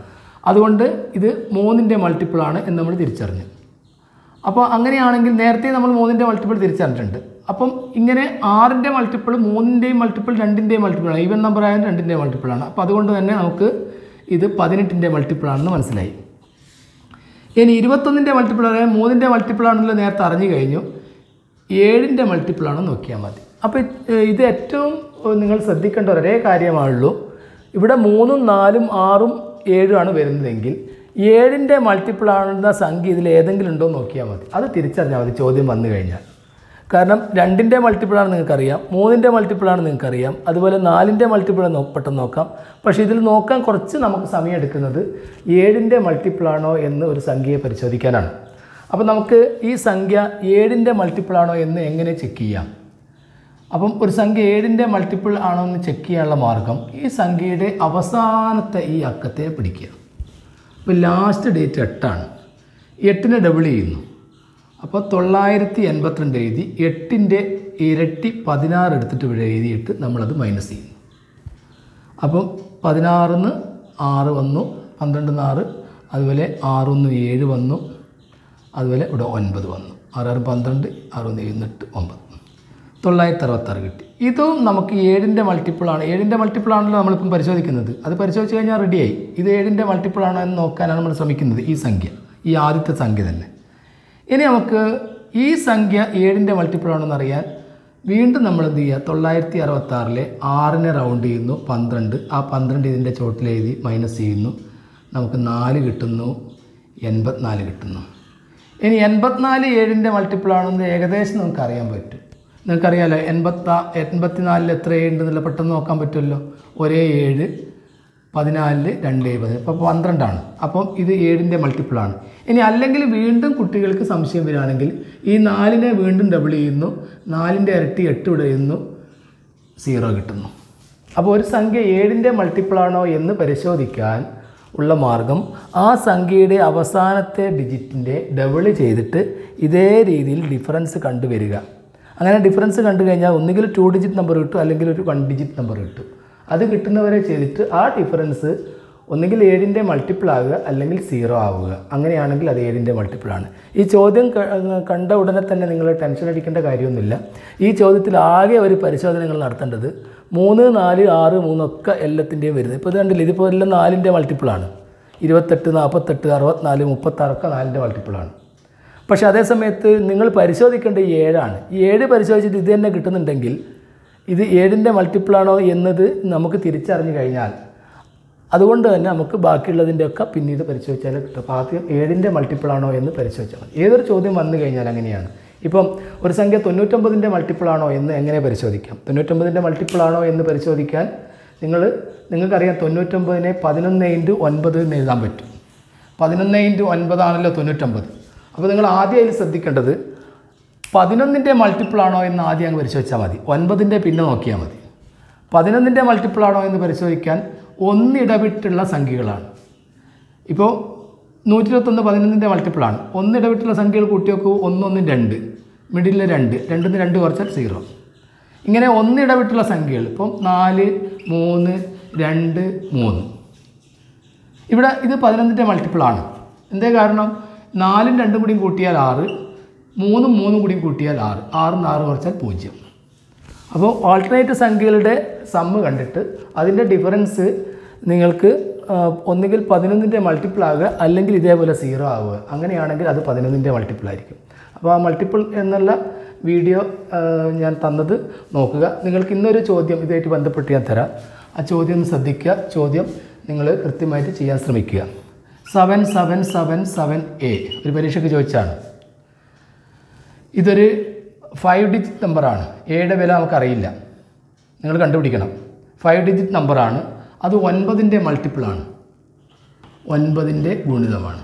അതുകൊണ്ട് ഇത് മൂന്നിൻ്റെ മൾട്ടിപ്പിളാണ് എന്ന് നമ്മൾ തിരിച്ചറിഞ്ഞു അപ്പോൾ അങ്ങനെയാണെങ്കിൽ നേരത്തെ നമ്മൾ മൂന്നിൻ്റെ മൾട്ടിപ്പിൾ തിരിച്ചറിഞ്ഞിട്ടുണ്ട് അപ്പം ഇങ്ങനെ ആറിൻ്റെ മൾട്ടിപ്പിൾ മൂന്നിൻ്റെയും മൾട്ടിപ്പിൾ രണ്ടിൻ്റെയും മൾട്ടിപ്പിളാണ് ഈവൻ നമ്പർ ആയാലും രണ്ടിൻ്റെയും മൾട്ടിപ്പിളാണ് അപ്പോൾ അതുകൊണ്ട് തന്നെ നമുക്ക് ഇത് പതിനെട്ടിൻ്റെ മൾട്ടിപ്പിളാണെന്ന് മനസ്സിലായി ഇനി ഇരുപത്തൊന്നിൻ്റെ മൾട്ടിപ്പിൾ പറയാൻ മൂന്നിൻ്റെ മൾട്ടിപ്പിൾ ആണല്ലോ നേരത്തെ അറിഞ്ഞു കഴിഞ്ഞു ഏഴിൻ്റെ മൾട്ടിപ്പിളാണെന്ന് നോക്കിയാൽ മതി അപ്പോൾ ഇത് ഏറ്റവും ഏഹ്, നിങ്ങൾ ശ്രദ്ധിക്കേണ്ട ഒരേ കാര്യമാണുള്ളൂ ഇവിടെ മൂന്നും നാലും ആറും ഏഴുമാണ് വരുന്നതെങ്കിൽ ഏഴിൻ്റെ മൾട്ടിപ്പിൾ ആണെന്ന സംഖ്യ ഇതിൽ ഏതെങ്കിലും ഉണ്ടോ എന്ന് നോക്കിയാൽ മതി അത് തിരിച്ചറിഞ്ഞാൽ മതി ചോദ്യം വന്നു കഴിഞ്ഞാൽ കാരണം രണ്ടിൻ്റെ മൾട്ടിപ്പിളാണ് നിങ്ങൾക്കറിയാം മൂന്നിൻ്റെ മൾട്ടിപ്പിളാണ് നിങ്ങൾക്കറിയാം അതുപോലെ നാലിൻ്റെ മൾട്ടിപ്പിൾ നോ പെട്ടെന്ന് നോക്കാം പക്ഷേ ഇതിൽ നോക്കാൻ കുറച്ച് നമുക്ക് സമയം എടുക്കുന്നത് ഏഴിൻ്റെ മൾട്ടിപ്പിളാണോ എന്ന് ഒരു സംഖ്യയെ പരിശോധിക്കാനാണ് അപ്പോൾ നമുക്ക് ഈ സംഖ്യ ഏഴിൻ്റെ മൾട്ടിപ്പിളാണോ എന്ന് എങ്ങനെ ചെക്ക് ചെയ്യാം അപ്പം ഒരു സംഖ്യ ഏഴിൻ്റെ മൾട്ടിപ്പിൾ ആണോ എന്ന് ചെക്ക് ചെയ്യാനുള്ള മാർഗം ഈ സംഖ്യയുടെ അവസാനത്തെ ഈ അക്കത്തെ പിടിക്കുക അപ്പോൾ ലാസ്റ്റ് ഡേറ്റ് എട്ടാണ് എട്ടിനെ ഡബിൾ ചെയ്യുന്നു അപ്പോൾ തൊള്ളായിരത്തി എൺപത്തിരണ്ട് എഴുതി എട്ടിൻ്റെ ഇരട്ടി പതിനാറ് എടുത്തിട്ട് ഇവിടെ എഴുതിയിട്ട് നമ്മളത് മൈനസ് ചെയ്യുന്നു അപ്പം പതിനാറിന്ന് ആറ് വന്നു പന്ത്രണ്ടിന്ന് ആറ് അതുപോലെ ആറൊന്ന് ഏഴ് വന്നു അതുപോലെ ഇവിടെ ഒൻപത് വന്നു ആറാറ് പന്ത്രണ്ട് ആറൊന്ന് എഴുന്നിട്ട് ഒമ്പത് തൊള്ളായിരത്തി അറുപത്താറ് കിട്ടി ഇതും നമുക്ക് ഏഴിൻ്റെ മൾട്ടിപ്പിളാണ് ഏഴിൻ്റെ മൾട്ടിപ്പിളാണല്ലോ നമ്മളിപ്പം പരിശോധിക്കുന്നത് അത് പരിശോധിച്ച് കഴിഞ്ഞാൽ റെഡിയായി ഇത് ഏഴിൻ്റെ മൾട്ടിപ്പിളാണോ എന്ന് നോക്കാനാണ് നമ്മൾ ശ്രമിക്കുന്നത് ഈ സംഖ്യ ഈ ആദ്യത്തെ സംഖ്യ തന്നെ ഇനി നമുക്ക് ഈ സംഖ്യ ഏഴിൻ്റെ മൾട്ടിപ്പിളാണെന്ന് അറിയാൻ വീണ്ടും നമ്മൾ എന്ത് ചെയ്യുക തൊള്ളായിരത്തി അറുപത്താറിലെ ആറിനെ റൗണ്ട് ചെയ്യുന്നു പന്ത്രണ്ട് ആ പന്ത്രണ്ട് ഇതിൻ്റെ ചോട്ടിൽ എഴുതി മൈനസ് ചെയ്യുന്നു നമുക്ക് നാല് കിട്ടുന്നു എൺപത്തിനാല് കിട്ടുന്നു ഇനി എൺപത്തിനാല് ഏഴിൻ്റെ മൾട്ടിപ്പിളാണെന്ന് ഏകദേശം നമുക്ക് അറിയാൻ പറ്റും നിങ്ങൾക്കറിയാലോ എൺപത്ത എൺപത്തിനാലിൽ എത്ര ഏഴുണ്ടെന്നുള്ള പെട്ടെന്ന് നോക്കാൻ പറ്റുമല്ലോ ഒരേ ഏഴ് പതിനാലില് രണ്ട് എഴുപത് അപ്പോൾ പന്ത്രണ്ടാണ് അപ്പം ഇത് ഏഴിൻ്റെ മൾട്ടിപ്പിളാണ് ഇനി അല്ലെങ്കിൽ വീണ്ടും കുട്ടികൾക്ക് സംശയം വരികയാണെങ്കിൽ ഈ നാലിനെ വീണ്ടും ഡബിൾ ചെയ്യുന്നു നാലിൻ്റെ ഇരട്ടി എട്ട് ഇവിടെ ചെയ്യുന്നു സീറോ കിട്ടുന്നു അപ്പോൾ ഒരു സംഖ്യ ഏഴിൻ്റെ മൾട്ടിപ്പിളാണോ എന്ന് പരിശോധിക്കാൻ ഉള്ള മാർഗം ആ സംഖ്യയുടെ അവസാനത്തെ ഡിജിറ്റിൻ്റെ ഡബിൾ ചെയ്തിട്ട് ഇതേ രീതിയിൽ ഡിഫറൻസ് കണ്ടുവരിക അങ്ങനെ ഡിഫറൻസ് കണ്ടു കഴിഞ്ഞാൽ ഒന്നുകിൽ ടു ഡിജിറ്റ് നമ്പർ കിട്ടും അല്ലെങ്കിൽ ഒരു വൺ ഡിജിറ്റ് നമ്പർ കിട്ടും അത് കിട്ടുന്നവരെ ചെയ്തിട്ട് ആ ഡിഫറൻസ് ഒന്നുകിൽ ഏഴിൻ്റെ മൾട്ടിപ്പിൾ ആവുക അല്ലെങ്കിൽ സീറോ ആവുക അങ്ങനെയാണെങ്കിൽ അത് ഏഴിൻ്റെ മൾട്ടിപ്പിൾ ആണ് ഈ ചോദ്യം ക- കണ്ട ഉടനെ തന്നെ നിങ്ങൾ ടെൻഷൻ അടിക്കേണ്ട കാര്യമൊന്നുമില്ല ഈ ചോദ്യത്തിൽ ആകെ ഒരു പരിശോധന നിങ്ങൾ നടത്തേണ്ടത് മൂന്ന് നാല് ആറ് മൂന്നൊക്കെ എല്ലാത്തിൻ്റെയും വരുന്നത് ഇപ്പോൾ ഇത് കണ്ടില്ല ഇതിപ്പോൾ എല്ലാം നാലിൻ്റെ മൾട്ടിപ്പിളാണ് ഇരുപത്തെട്ട് നാൽപ്പത്തെട്ട് അറുപത്തിനാല് മുപ്പത്താറൊക്കെ നാലിൻ്റെ മൾട്ടിപ്പിളാണ് പക്ഷേ അതേ സമയത്ത് നിങ്ങൾ പരിശോധിക്കേണ്ട ഈ ഏഴാണ് ഈ ഏഴ് പരിശോധിച്ചിട്ട് ഇത് തന്നെ കിട്ടുന്നുണ്ടെങ്കിൽ ഇത് ഏഴിൻ്റെ മൾട്ടിപ്പിളാണോ എന്നത് നമുക്ക് തിരിച്ചറിഞ്ഞു കഴിഞ്ഞാൽ അതുകൊണ്ട് തന്നെ നമുക്ക് ബാക്കിയുള്ളതിൻ്റെ ഒക്കെ പിന്നീട് പരിശോധിച്ചാൽ കിട്ടും അപ്പോൾ ആദ്യം ഏഴിൻ്റെ മൾട്ടിപ്പിളാണോ എന്ന് പരിശോധിച്ചാൽ മതി ഏതൊരു ചോദ്യം വന്നു കഴിഞ്ഞാൽ അങ്ങനെയാണ് ഇപ്പം ഒരു സംഖ്യ തൊണ്ണൂറ്റൊമ്പതിൻ്റെ മൾട്ടിപ്പിളാണോ എന്ന് എങ്ങനെ പരിശോധിക്കാം തൊണ്ണൂറ്റൊമ്പതിൻ്റെ മൾട്ടിപ്പിളാണോ എന്ന് പരിശോധിക്കാൻ നിങ്ങൾ നിങ്ങൾക്കറിയാം തൊണ്ണൂറ്റൊമ്പതിനെ പതിനൊന്ന് ഇൻറ്റു ഒൻപത് എന്ന് എഴുതാൻ പറ്റും പതിനൊന്ന് ഇൻറ്റു ഒൻപതാണല്ലോ തൊണ്ണൂറ്റൊമ്പത് അപ്പോൾ നിങ്ങൾ ആദ്യം അതിൽ ശ്രദ്ധിക്കേണ്ടത് പതിനൊന്നിൻ്റെ മൾട്ടിപ്പിളാണോ എന്ന് ആദ്യം അങ്ങ് പരിശോധിച്ചാൽ മതി ഒൻപതിൻ്റെ പിന്നെ നോക്കിയാൽ മതി പതിനൊന്നിൻ്റെ മൾട്ടിപ്പിളാണോ എന്ന് പരിശോധിക്കാൻ ഒന്നിടവിട്ടുള്ള സംഖ്യകളാണ് ഇപ്പോൾ നൂറ്റി ഇരുപത്തൊന്ന് പതിനൊന്നിൻ്റെ മൾട്ടിപ്പിളാണ് ഒന്നിടവിട്ടുള്ള സംഖ്യകൾ കൂട്ടി നോക്കൂ ഒന്നൊന്നും രണ്ട് മിഡിലിൽ രണ്ട് രണ്ടിൽ നിന്ന് രണ്ട് കുറച്ചാൽ സീറോ ഇങ്ങനെ ഒന്നിടവിട്ടുള്ള സംഖ്യകൾ ഇപ്പം നാല് മൂന്ന് രണ്ട് മൂന്ന് ഇവിടെ ഇത് പതിനൊന്നിൻ്റെ മൾട്ടിപ്പിളാണ് എന്തേ കാരണം നാലും രണ്ടും കൂടിയും കൂട്ടിയാൽ ആറ് മൂന്നും മൂന്നും കൂടിയും കൂട്ടിയാൽ ആറ് ആറിന്ന് ആറ് കുറച്ചാൽ പൂജ്യം അപ്പോൾ ഓൾട്ടർനേറ്റ് സംഖ്യകളുടെ സമ്മ് കണ്ടിട്ട് അതിൻ്റെ ഡിഫറൻസ് നിങ്ങൾക്ക് ആ, ഒന്നുകിൽ പതിനൊന്നിൻ്റെ മൾട്ടിപ്പിൾ ആവുക അല്ലെങ്കിൽ ഇതേപോലെ സീറോ ആവുക അങ്ങനെയാണെങ്കിൽ അത് പതിനൊന്നിൻ്റെ മൾട്ടിപ്പിൾ ആയിരിക്കും അപ്പോൾ ആ മൾട്ടിപ്പിൾ എന്നുള്ള വീഡിയോ ആ, ഞാൻ തന്നത് നോക്കുക നിങ്ങൾക്ക് ഇന്നൊരു ചോദ്യം ഇതായിട്ട് ബന്ധപ്പെട്ട് ഞാൻ തരാം ആ ചോദ്യം ഒന്ന് ശ്രദ്ധിക്കുക ചോദ്യം നിങ്ങൾ കൃത്യമായിട്ട് ചെയ്യാൻ ശ്രമിക്കുക seven seven seven seven A ഒരു പരീക്ഷയ്ക്ക് ചോദിച്ചാണ് ഇതൊരു ഫൈവ് ഡിജിറ്റ് നമ്പറാണ് എയുടെ വില നമുക്കറിയില്ല നിങ്ങൾ കണ്ടുപിടിക്കണം ഫൈവ് ഡിജിറ്റ് നമ്പറാണ് അത് ഒൻപതിൻ്റെ മൾട്ടിപ്പിളാണ് ഒൻപതിൻ്റെ ഗുണിതമാണ്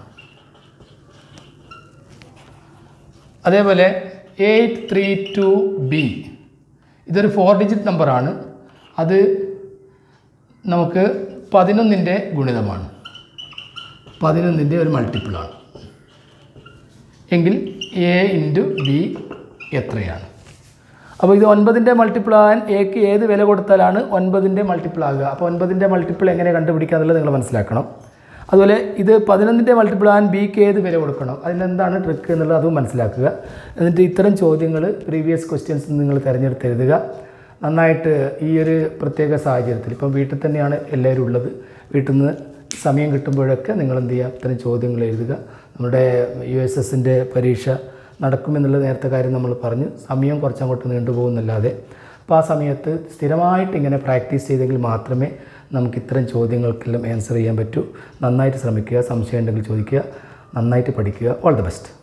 അതേപോലെ എയ്റ്റ് ത്രീ ടു ബി ഇതൊരു ഫോർ ഡിജിറ്റ് നമ്പറാണ് അത് നമുക്ക് പതിനൊന്നിൻ്റെ ഗുണിതമാണ് പതിനൊന്നിൻ്റെ ഒരു മൾട്ടിപ്പിളാണ് എങ്കിൽ എ ഇൻറ്റു ബി എത്രയാണ് അപ്പോൾ ഇത് ഒൻപതിൻ്റെ മൾട്ടിപ്പിൾ ആകാൻ എക്ക് ഏത് വില കൊടുത്താലാണ് ഒൻപതിൻ്റെ മൾട്ടിപ്പിൾ ആകുക അപ്പോൾ ഒൻപതിൻ്റെ മൾട്ടിപ്പിൾ എങ്ങനെ കണ്ടുപിടിക്കുക എന്നുള്ളത് നിങ്ങൾ മനസ്സിലാക്കണം അതുപോലെ ഇത് പതിനൊന്നിൻ്റെ മൾട്ടിപ്പിൾ ആൻഡ് ബിക്ക് ഏത് വില കൊടുക്കണം അതിനെന്താണ് ട്രിക്ക് എന്നുള്ളത് അതും മനസ്സിലാക്കുക എന്നിട്ട് ഇത്തരം ചോദ്യങ്ങൾ പ്രീവിയസ് ക്വസ്റ്റ്യൻസ് നിങ്ങൾ തിരഞ്ഞെടുത്ത് എഴുതുക നന്നായിട്ട് ഈ ഒരു പ്രത്യേക സാഹചര്യത്തിൽ ഇപ്പം വീട്ടിൽ തന്നെയാണ് എല്ലാവരും ഉള്ളത് വീട്ടിൽ നിന്ന് സമയം കിട്ടുമ്പോഴൊക്കെ നിങ്ങൾ എന്ത് ചെയ്യുക ഇത്തരം ചോദ്യങ്ങൾ എഴുതുക നമ്മുടെ യു എസ് എസിൻ്റെ പരീക്ഷ നടക്കുമെന്നുള്ള നേരത്തെ കാര്യം നമ്മൾ പറഞ്ഞു സമയം കുറച്ചങ്ങോട്ട് നീണ്ടുപോകുന്നല്ലാതെ അപ്പോൾ ആ സമയത്ത് സ്ഥിരമായിട്ട് ഇങ്ങനെ പ്രാക്ടീസ് ചെയ്തെങ്കിൽ മാത്രമേ നമുക്ക് ഇത്തരം ചോദ്യങ്ങൾക്കെല്ലാം ആൻസർ ചെയ്യാൻ പറ്റൂ നന്നായിട്ട് ശ്രമിക്കുക സംശയം ഉണ്ടെങ്കിൽ ചോദിക്കുക നന്നായിട്ട് പഠിക്കുക ഓൾ ദി ബെസ്റ്റ്